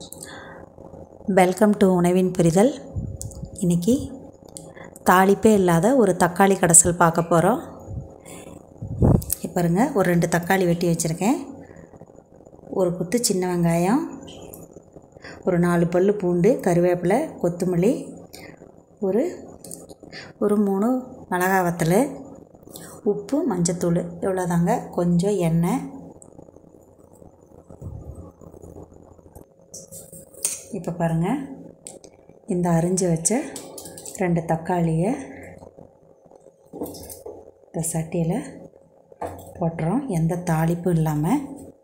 welcome to உணவின் புரிதல் இன்றைக்கி தாளிப்பே இல்லாத ஒரு தக்காளி கடைசல் பார்க்க போகிறோம் பாருங்க ஒரு ரெண்டு தக்காளி வெட்டி வச்சுருக்கேன் ஒரு குத்து சின்ன வெங்காயம் ஒரு நாலு பல் பூண்டு கருவேப்பிலை கொத்தமல்லி ஒரு ஒரு மூணு மிளகா வத்தல் உப்பு மஞ்சத்தூள் இவ்வளோதாங்க கொஞ்சம் எண்ணெய் இப்போ பாருங்கள் இந்த அரிஞ்சு வச்ச ரெண்டு தக்காளியை இந்த சட்டியில் போட்டுறோம் எந்த தாளிப்பும் இல்லாமல்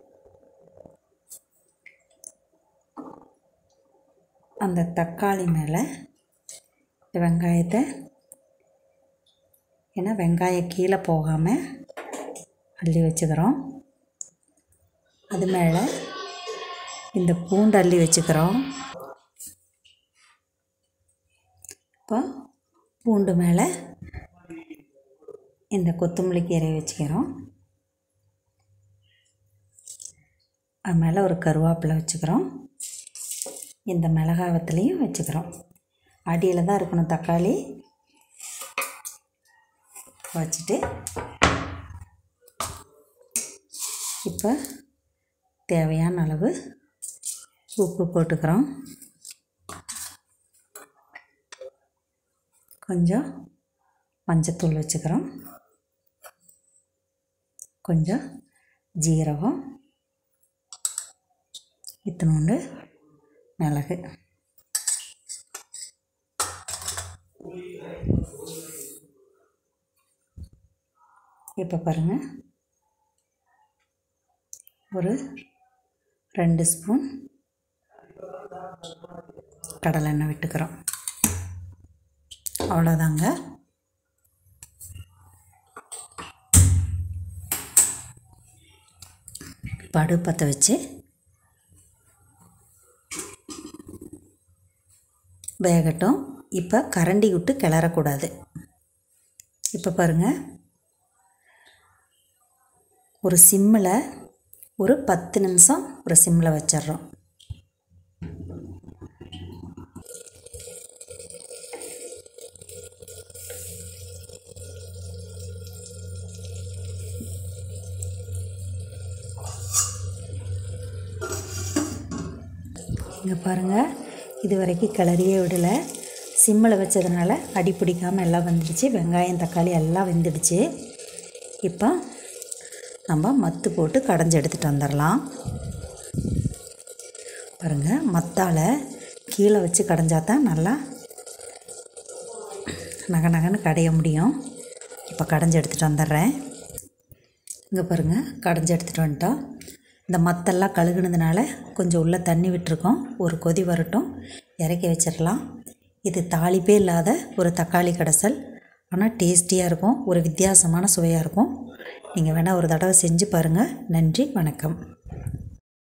அந்த தக்காளி மேலே இந்த வெங்காயத்தை ஏன்னா வெங்காயம் கீழே போகாமல் அள்ளி வச்சுக்கிறோம் அது மேலே இந்த பூண்டு அள்ளி வச்சுக்கிறோம் இப்போ பூண்டு மேலே இந்த கொத்தமல்லி கீரையை வச்சுக்கிறோம் அது மேலே ஒரு கருவேப்பிலை வச்சுக்கிறோம் இந்த மிளகாவத்துலேயும் வச்சுக்கிறோம் அடியில் தான் இருக்கணும் தக்காளி வச்சுட்டு இப்போ தேவையான அளவு உப்பு போட்டுக்கிறோம் கொஞ்சம் மஞ்சத்தூள் வச்சுக்கிறோம் கொஞ்சம் ஜீரகம் இத்தினோண்டு மிளகு இப்போ பாருங்கள் ஒரு ரெண்டு ஸ்பூன் கடலெண்ணெய் விட்டுக்கிறோம் அவ்வளோதாங்க படு பற்ற வச்சு வேகட்டும் இப்போ கரண்டி விட்டு கிளறக்கூடாது இப்போ பாருங்கள் ஒரு சிம்மில் ஒரு பத்து நிமிஷம் ஒரு சிம்மில் வச்சிட்றோம் இங்கே பாருங்கள் இது வரைக்கும் கிளறியே விடலை சிம்மில் வச்சதுனால அடி பிடிக்காமல் எல்லாம் வந்துடுச்சு வெங்காயம் தக்காளி எல்லாம் வெந்துடுச்சு இப்போ நம்ம மத்து போட்டு கடைஞ்சி எடுத்துகிட்டு வந்துடலாம் பாருங்கள் மத்தால் கீழே வச்சு கடைஞ்சா தான் நல்லா நகை நகன்னு கடைய முடியும் இப்போ கடைஞ்சி எடுத்துகிட்டு வந்துடுறேன் இங்கே பாருங்கள் கடைஞ்சி எடுத்துகிட்டு வந்துட்டோம் இந்த மத்தெல்லாம் கழுகுனதுனால கொஞ்சம் உள்ளே தண்ணி விட்டுருக்கோம் ஒரு கொதி வரட்டும் இறக்கி வச்சிடலாம் இது தாளிப்பே இல்லாத ஒரு தக்காளி கடைசல் ஆனால் டேஸ்டியாக இருக்கும் ஒரு வித்தியாசமான சுவையாக இருக்கும் நீங்கள் வேணால் ஒரு தடவை செஞ்சு பாருங்கள் நன்றி வணக்கம்